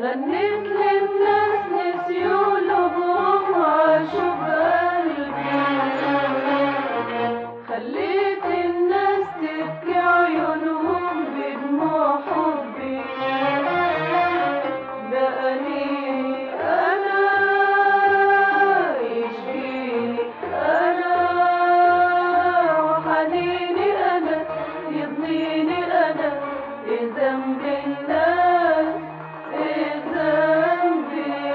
غنيت للناس نسيوا لهم عاشوا بقلبي خليت الناس تبكي عيونهم بدموع حبي بقاني انا يشفيني انا وحنيني انا يضنيني انا إيه ذنب الناس إيه ذنب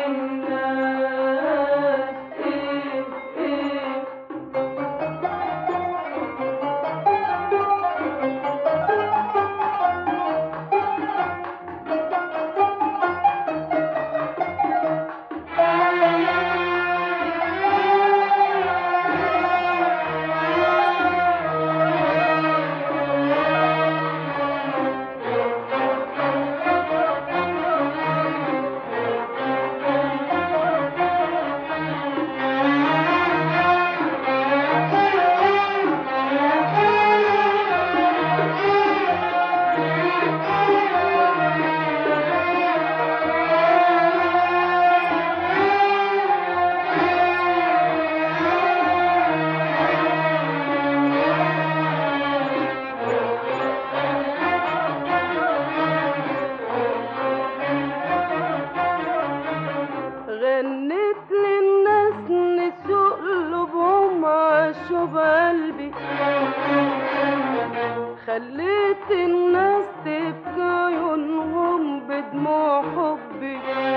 الناس إيه إيه غنيت للناس نسوا قلوبهم عاشوا بقلبي خليت الناس تبكي عيونهم بدموع حبي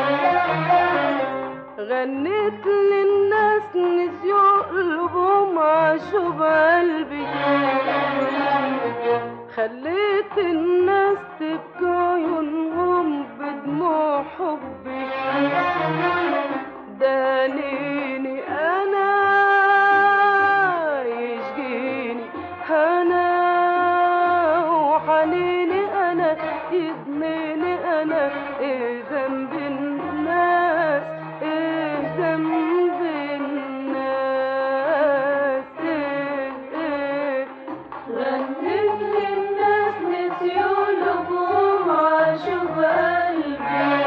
غنيت للناس نسيوا قلوبهم عاشوا بقلبي خليت الناس تبكي عيونهم بدموع حبي دانيني انا يشجيني انا وحنيني انا يضنيني انا ايه ذنب الناس ايه ذنب الناس ايه ايه غنيت للناس نسيوا لبهم عاشوا بقلبي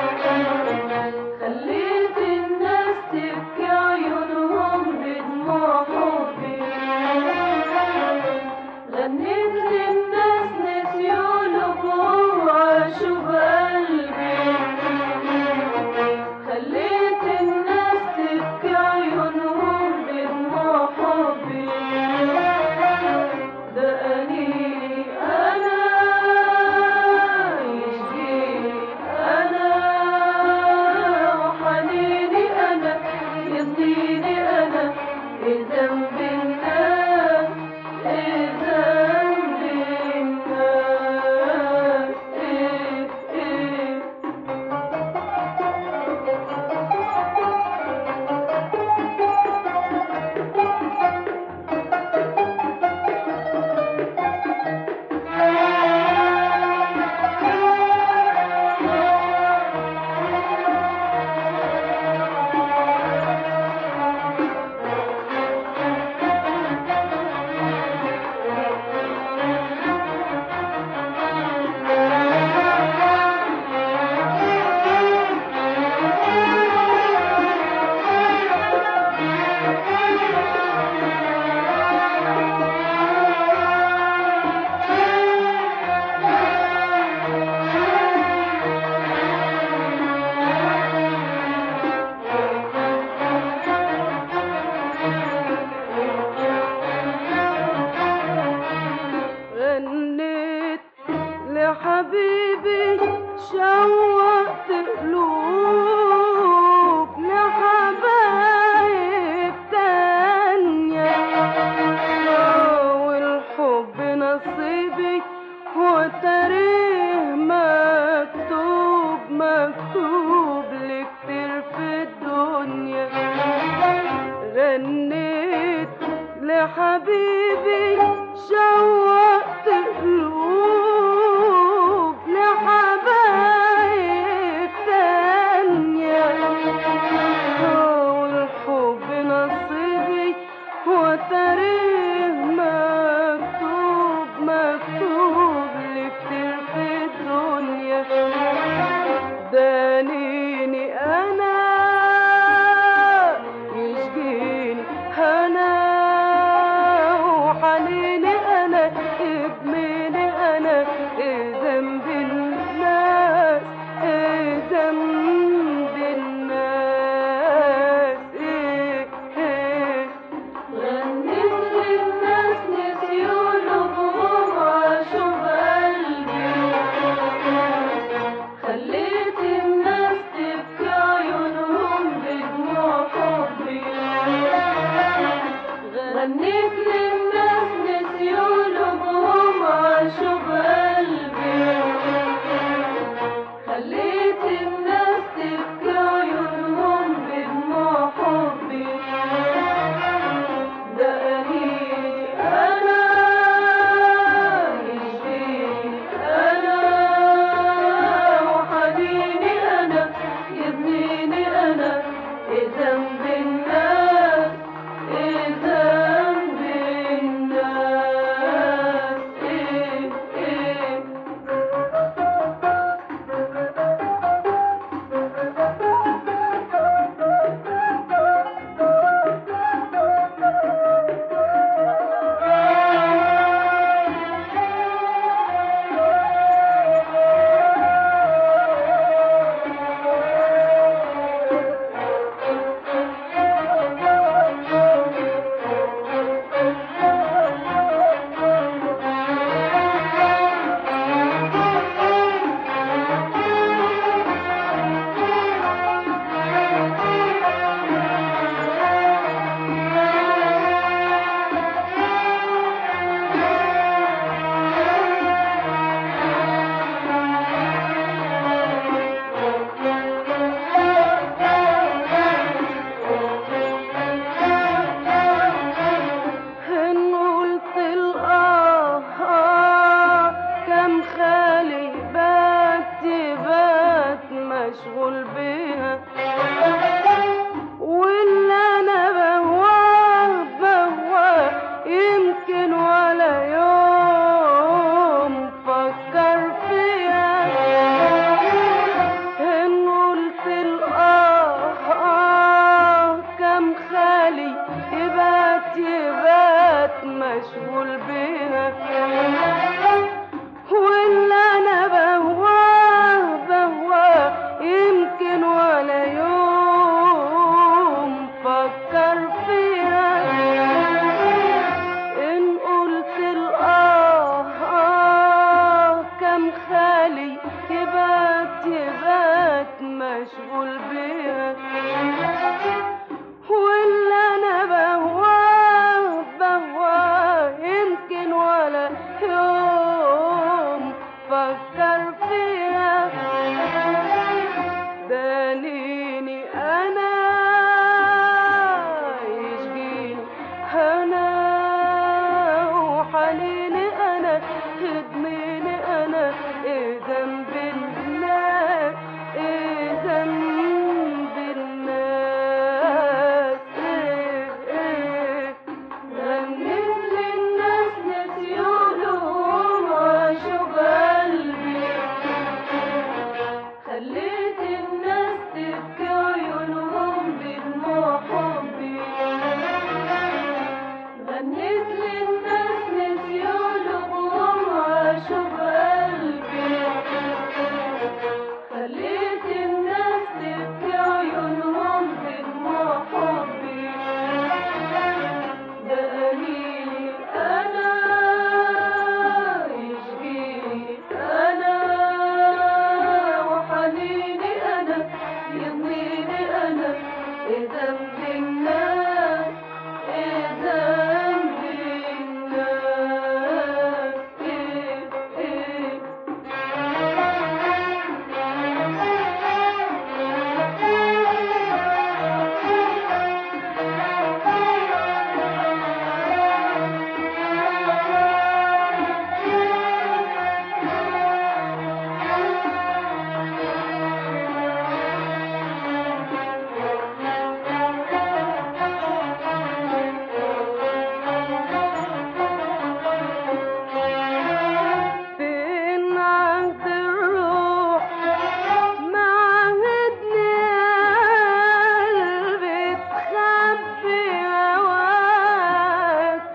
خليت الناس تبكي عيونهم بدموع حبي غنيت للناس نسيوا لبهم عاشوا بقلبي خليت الناس تبكي عيونهم بدموع حبي دقني أنا يشجيني أنا وحنيني أنا يضنيني أنا إيه ذنب الناس إيه ذنب الناس إيه إيه غنيت لحبيبي شوقت قلوب لحبايب تانية والحب نصيبي وتاريخ مكتوب مكتوب لكتير في الدنيا غنيت لحبيبي شوقت قلوب لحبايب تانية والحب نصيبي وتاريخ مكتوب مكتوب لكتير في الدنيا ده مشغول بيها واللي انا بهواه بهواه يمكن ولا يوم فكر فيها ان قلت الاه اه كم خالي يبات يبات مشغول بيها واللي انا بهواه بهواه يمكن ولا يوم فكر فيها ان قلت الاه اه كم خالي يبات يبات مشغول بيها واللي انا بهواه بهواه يمكن ولا يوم فكر فيها دانيني انا يشجيني انا وحنيني انا يضنيني انا ايه ذنب الناس ايه ذنب الناس ايه ايه غنيت للناس نسيولهم وعاشوا بقلبي خليت الناس تبكي عيونهم بدموع حبي غنيت للناس نسيولهم وعاشوا بقلبي خليت الناس تبكي عيونهم بدموع حبي ده قليلي انا يشجيني انا وحنيني انا يضنيني انا ايه ذنب الناس ايه ذنب الناس ايه ايه فين عهد الروح معهدني قلبي تخبي هواك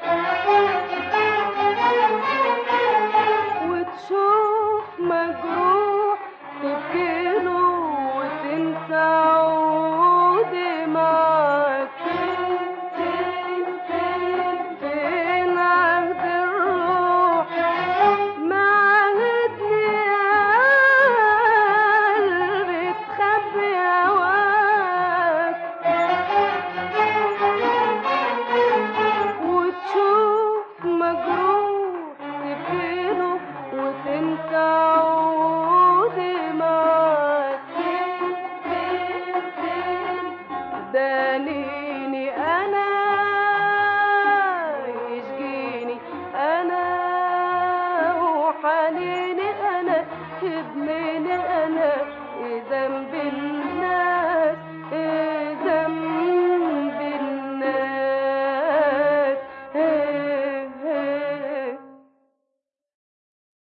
وتشوف مجروح تبكيله وتنسى عودي معاك فين فين فين عهد الروح معهدني قلبي تخبي هواك وتشوف مجروح تبكيله وتنسى عودي معاك فين فين فين داني